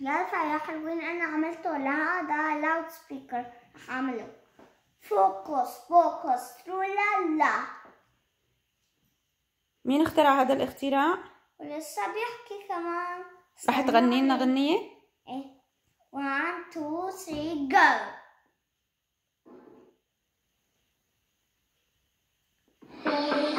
عارفة يا حلوين أنا عملته لها ده لاود سبيكر عمله فوكس فوكس رولا لا مين اخترع هذا الاختراع ولسه بيحكي كمان رح تغني لنا غنية ايه 1 2 3 جو